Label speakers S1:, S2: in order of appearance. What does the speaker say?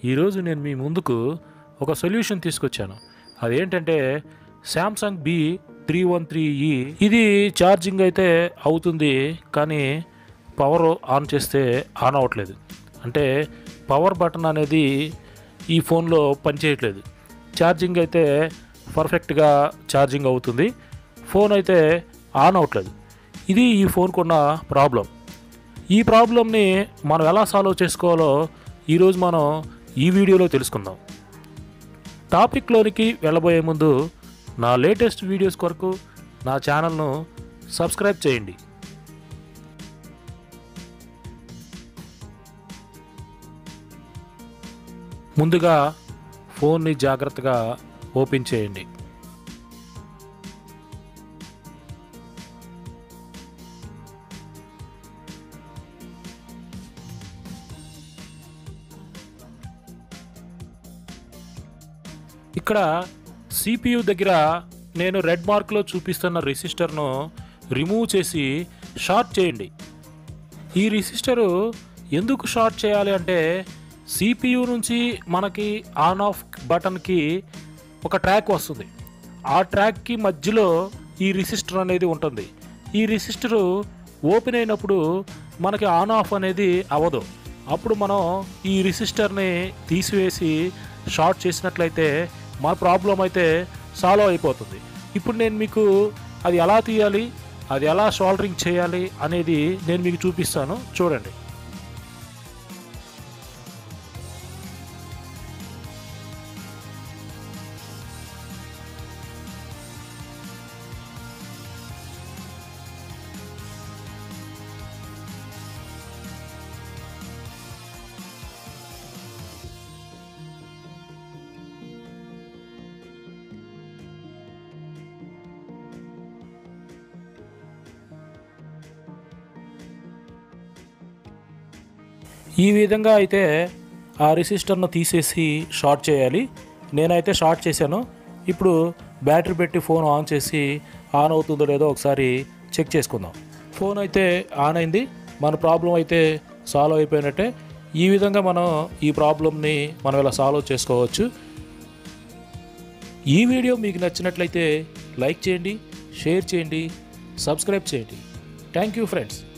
S1: ఈరోజు నేను మీ ముందుకు ఒక సొల్యూషన్ తీసుకొచ్చాను అదేంటంటే Samsung B three one three ఈ ఇది ఛార్జింగ్ అయితే అవుతుంది కానీ పవర్ ఆన్ చేస్తే ఆన్ అవ్వట్లేదు అంటే పవర్ బటన్ అనేది ఈ ఫోన్లో పనిచేయట్లేదు ఛార్జింగ్ అయితే పర్ఫెక్ట్గా ఛార్జింగ్ అవుతుంది ఫోన్ అయితే ఆన్ అవ్వట్లేదు ఇది ఈ ఫోన్కు ఉన్న ప్రాబ్లం ఈ ప్రాబ్లమ్ని మనం ఎలా సాల్వ్ చేసుకోవాలో ఈరోజు మనం ఈ వీడియోలో తెలుసుకుందాం టాపిక్లోనికి వెళ్ళబోయే ముందు నా లేటెస్ట్ వీడియోస్ కొరకు నా ఛానల్ను సబ్స్క్రైబ్ చేయండి ముందుగా ఫోన్ని జాగ్రత్తగా ఓపెన్ చేయండి ఇక్కడ సిపియు దగ్గర నేను రెడ్ మార్క్లో చూపిస్తున్న రెసిస్టర్ను రిమూవ్ చేసి షార్ట్ చేయండి ఈ రెసిస్టరు ఎందుకు షార్ట్ చేయాలి అంటే సిపియు నుంచి మనకి ఆన్ ఆఫ్ బటన్కి ఒక ట్రాక్ వస్తుంది ఆ ట్రాక్కి మధ్యలో ఈ రెసిస్టర్ అనేది ఉంటుంది ఈ రెసిస్టరు ఓపెన్ అయినప్పుడు మనకి ఆన్ ఆఫ్ అనేది అవ్వదు అప్పుడు మనం ఈ రెసిస్టర్ని తీసివేసి షార్ట్ చేసినట్లయితే మన ప్రాబ్లం అయితే సాల్వ్ అయిపోతుంది ఇప్పుడు నేను మీకు అది ఎలా తీయాలి అది ఎలా సోల్డరింగ్ చేయాలి అనేది నేను మీకు చూపిస్తాను చూడండి ఈ విధంగా అయితే ఆ రెసిస్టర్ను తీసేసి షార్ట్ చేయాలి నేనైతే షార్ట్ చేశాను ఇప్పుడు బ్యాటరీ పెట్టి ఫోన్ ఆన్ చేసి ఆన్ అవుతుందో లేదో ఒకసారి చెక్ చేసుకుందాం ఫోన్ అయితే ఆన్ అయింది మన ప్రాబ్లం అయితే సాల్వ్ అయిపోయినట్టే ఈ విధంగా మనం ఈ ప్రాబ్లమ్ని మనం ఇలా సాల్వ్ చేసుకోవచ్చు ఈ వీడియో మీకు నచ్చినట్లయితే లైక్ చేయండి షేర్ చేయండి సబ్స్క్రైబ్ చేయండి థ్యాంక్ యూ ఫ్రెండ్స్